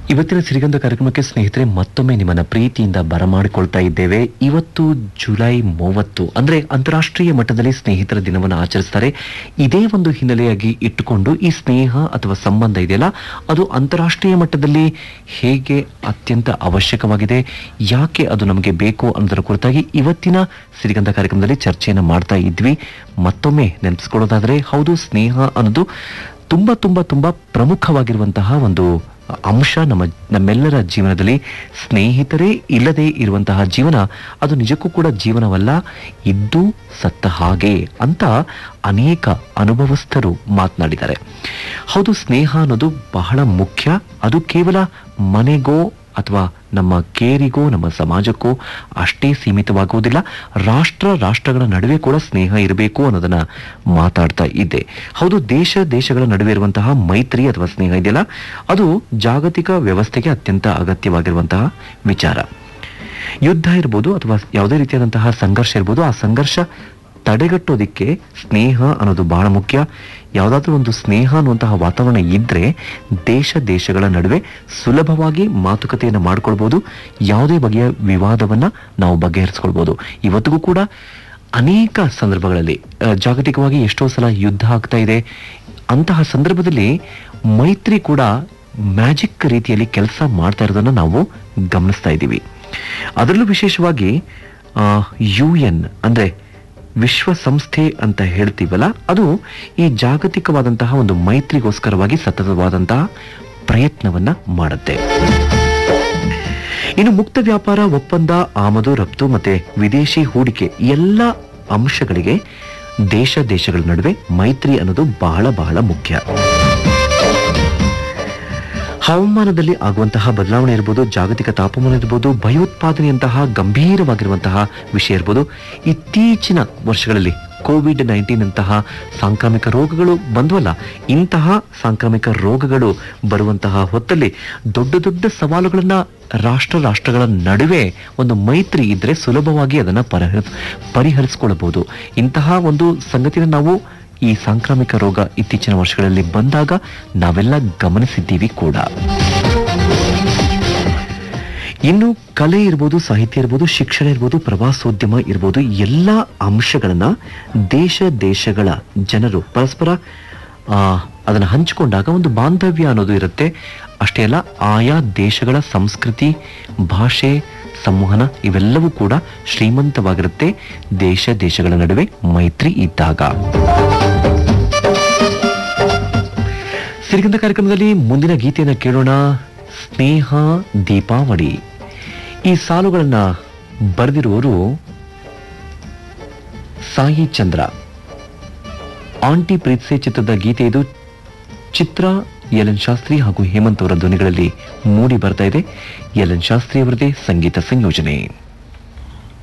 ಇವತ್ತಿನ ಸಿರಿಗಂಧ ಕಾರ್ಯಕ್ರಮಕ್ಕೆ ಸ್ನೇಹಿತರೆ ಮತ್ತೊಮ್ಮೆ ನಿಮ್ಮನ್ನ ಪ್ರೀತಿಯಿಂದ ಬರಮಾಡಿಕೊಳ್ತಾ ಇದ್ದೇವೆ ಇವತ್ತು ಜುಲೈ ಮೂವತ್ತು ಅಂದ್ರೆ ಅಂತಾರಾಷ್ಟ್ರೀಯ ಮಟ್ಟದಲ್ಲಿ ಸ್ನೇಹಿತರ ದಿನವನ್ನು ಆಚರಿಸ್ತಾರೆ ಇದೇ ಒಂದು ಹಿನ್ನೆಲೆಯಾಗಿ ಇಟ್ಟುಕೊಂಡು ಈ ಸ್ನೇಹ ಅಥವಾ ಸಂಬಂಧ ಇದೆಯಲ್ಲ ಅದು ಅಂತಾರಾಷ್ಟ್ರೀಯ ಮಟ್ಟದಲ್ಲಿ ಹೇಗೆ ಅತ್ಯಂತ ಅವಶ್ಯಕವಾಗಿದೆ ಯಾಕೆ ಅದು ನಮಗೆ ಬೇಕು ಅನ್ನೋದರ ಕುರಿತಾಗಿ ಇವತ್ತಿನ ಸಿರಿಗಂಧ ಕಾರ್ಯಕ್ರಮದಲ್ಲಿ ಚರ್ಚೆಯನ್ನು ಮಾಡ್ತಾ ಇದ್ವಿ ಮತ್ತೊಮ್ಮೆ ನೆನಪಿಸ್ಕೊಳ್ಳೋದಾದ್ರೆ ಹೌದು ಸ್ನೇಹ ಅನ್ನೋದು ತುಂಬಾ ತುಂಬಾ ತುಂಬಾ ಪ್ರಮುಖವಾಗಿರುವಂತಹ ಒಂದು ಅಂಶ ನಮ್ಮ ನಮ್ಮೆಲ್ಲರ ಜೀವನದಲ್ಲಿ ಸ್ನೇಹಿತರೇ ಇಲ್ಲದೆ ಇರುವಂತಹ ಜೀವನ ಅದು ನಿಜಕ್ಕೂ ಕೂಡ ಜೀವನವಲ್ಲ ಇದ್ದು ಸತ್ತ ಹಾಗೆ ಅಂತ ಅನೇಕ ಅನುಭವಸ್ಥರು ಮಾತನಾಡಿದ್ದಾರೆ ಹೌದು ಸ್ನೇಹ ಅನ್ನೋದು ಬಹಳ ಮುಖ್ಯ ಅದು ಕೇವಲ ಮನೆಗೋ ಅಥವಾ ನಮ್ಮ ಕೇರಿಗೋ ನಮ್ಮ ಸಮಾಜಕ್ಕೋ ಅಷ್ಟೇ ಸೀಮಿತವಾಗುವುದಿಲ್ಲ ರಾಷ್ಟ್ರ ರಾಷ್ಟ್ರಗಳ ನಡುವೆ ಕೂಡ ಸ್ನೇಹ ಇರಬೇಕು ಅನ್ನೋದನ್ನ ಮಾತಾಡ್ತಾ ಇದ್ದೆ ಹೌದು ದೇಶ ದೇಶಗಳ ನಡುವೆ ಇರುವಂತಹ ಮೈತ್ರಿ ಅಥವಾ ಸ್ನೇಹ ಇದೆಯಲ್ಲ ಅದು ಜಾಗತಿಕ ವ್ಯವಸ್ಥೆಗೆ ಅತ್ಯಂತ ಅಗತ್ಯವಾಗಿರುವಂತಹ ವಿಚಾರ ಯುದ್ಧ ಇರ್ಬೋದು ಅಥವಾ ಯಾವುದೇ ರೀತಿಯಾದಂತಹ ಸಂಘರ್ಷ ಇರ್ಬೋದು ಆ ಸಂಘರ್ಷ ತಡೆಗಟ್ಟೋದಿಕ್ಕೆ ಸ್ನೇಹ ಅನ್ನೋದು ಬಹಳ ಮುಖ್ಯ ಯಾವುದಾದ್ರೂ ಒಂದು ಸ್ನೇಹ ಅನ್ನುವಂತಹ ವಾತಾವರಣ ಇದ್ರೆ ದೇಶ ದೇಶಗಳ ನಡುವೆ ಸುಲಭವಾಗಿ ಮಾತುಕತೆಯನ್ನು ಮಾಡ್ಕೊಳ್ಬೋದು ಯಾವುದೇ ಬಗೆಯ ವಿವಾದವನ್ನ ನಾವು ಬಗೆಹರಿಸ್ಕೊಳ್ಬೋದು ಇವತ್ತಿಗೂ ಕೂಡ ಅನೇಕ ಸಂದರ್ಭಗಳಲ್ಲಿ ಆ, ಜಾಗತಿಕವಾಗಿ ಎಷ್ಟೋ ಸಲ ಯುದ್ಧ ಆಗ್ತಾ ಇದೆ ಅಂತಹ ಸಂದರ್ಭದಲ್ಲಿ ಮೈತ್ರಿ ಕೂಡ ಮ್ಯಾಜಿಕ್ ರೀತಿಯಲ್ಲಿ ಕೆಲಸ ಮಾಡ್ತಾ ಇರೋದನ್ನ ನಾವು ಗಮನಿಸ್ತಾ ಇದ್ದೀವಿ ಅದರಲ್ಲೂ ವಿಶೇಷವಾಗಿ ಯು ಎನ್ ಅಂದ್ರೆ ವಿಶ್ವಸಂಸ್ಥೆ ಅಂತ ಹೇಳ್ತೀವಲ್ಲ ಅದು ಈ ಜಾಗತಿಕವಾದಂತಹ ಒಂದು ಮೈತ್ರಿಗೋಸ್ಕರವಾಗಿ ಸತತವಾದಂತಹ ಪ್ರಯತ್ನವನ್ನ ಮಾಡುತ್ತೆ ಇನ್ನು ಮುಕ್ತ ವ್ಯಾಪಾರ ಒಪ್ಪಂದ ಆಮದು ರಫ್ತು ಮತ್ತೆ ವಿದೇಶಿ ಹೂಡಿಕೆ ಎಲ್ಲ ಅಂಶಗಳಿಗೆ ದೇಶ ದೇಶಗಳ ನಡುವೆ ಮೈತ್ರಿ ಅನ್ನೋದು ಬಹಳ ಬಹಳ ಮುಖ್ಯ ಹವಾಮಾನದಲ್ಲಿ ಆಗುವಂತಹ ಬದಲಾವಣೆ ಇರ್ಬೋದು ಜಾಗತಿಕ ತಾಪಮಾನ ಇರ್ಬೋದು ಭಯೋತ್ಪಾದನೆಯಂತಹ ಗಂಭೀರವಾಗಿರುವಂತಹ ವಿಷಯ ಇರ್ಬೋದು ಇತ್ತೀಚಿನ ವರ್ಷಗಳಲ್ಲಿ ಕೋವಿಡ್ ನೈನ್ಟೀನ್ ಅಂತಹ ಸಾಂಕ್ರಾಮಿಕ ರೋಗಗಳು ಬಂದ್ವಲ್ಲ ಇಂತಹ ಸಾಂಕ್ರಾಮಿಕ ರೋಗಗಳು ಬರುವಂತಹ ಹೊತ್ತಲ್ಲಿ ದೊಡ್ಡ ದೊಡ್ಡ ಸವಾಲುಗಳನ್ನ ರಾಷ್ಟ್ರ ರಾಷ್ಟ್ರಗಳ ನಡುವೆ ಒಂದು ಮೈತ್ರಿ ಇದ್ರೆ ಸುಲಭವಾಗಿ ಅದನ್ನ ಪರಿಹರ ಪರಿಹರಿಸಿಕೊಳ್ಳಬಹುದು ಇಂತಹ ಒಂದು ಸಂಗತಿನ ನಾವು ಈ ಸಾಂಕ್ರಾಮಿಕ ರೋಗ ಇತ್ತೀಚಿನ ವರ್ಷಗಳಲ್ಲಿ ಬಂದಾಗ ನಾವೆಲ್ಲ ಗಮನಿಸಿದ್ದೀವಿ ಕೂಡ ಇನ್ನು ಕಲೆ ಇರ್ಬೋದು ಸಾಹಿತ್ಯ ಇರ್ಬೋದು ಶಿಕ್ಷಣ ಇರ್ಬೋದು ಪ್ರವಾಸೋದ್ಯಮ ಇರ್ಬೋದು ಎಲ್ಲ ಅಂಶಗಳನ್ನ ದೇಶ ದೇಶಗಳ ಜನರು ಪರಸ್ಪರ ಆ, ಅದನ್ನ ಹಂಚಿಕೊಂಡಾಗ ಒಂದು ಬಾಂಧವ್ಯ ಅನ್ನೋದು ಇರುತ್ತೆ ಅಷ್ಟೇ ಅಲ್ಲ ಆಯಾ ದೇಶಗಳ ಸಂಸ್ಕೃತಿ ಭಾಷೆ ಸಂವಹನ ಇವೆಲ್ಲವೂ ಕೂಡ ಶ್ರೀಮಂತವಾಗಿರುತ್ತೆ ದೇಶ ದೇಶಗಳ ನಡುವೆ ಮೈತ್ರಿ ಇದ್ದಾಗ ಸಿರಿಗಂಧ ಕಾರ್ಯಕ್ರಮದಲ್ಲಿ ಮುಂದಿನ ಗೀತೆಯನ್ನು ಕೇಳೋಣ ಸ್ನೇಹ ದೀಪಾವಳಿ ಈ ಸಾಲುಗಳನ್ನ ಬರೆದಿರುವವರು ಸಾಯಿ ಚಂದ್ರ ಆಂಟಿ ಪ್ರೀತ್ಸೆ ಚಿತ್ರದ ಗೀತೆ ಇದು ಚಿತ್ರ ಎಲ್ ಎನ್ ಶಾಸ್ತ್ರಿ ಹಾಗೂ ಹೇಮಂತ್ ಅವರ ಧ್ವನಿಗಳಲ್ಲಿ ಮೂಡಿ ಬರ್ತಾ ಇದೆ ಎಲ್ ಎನ್ ಶಾಸ್ತ್ರಿ ಅವರದೇ ಸಂಗೀತ ಸಂಯೋಜನೆ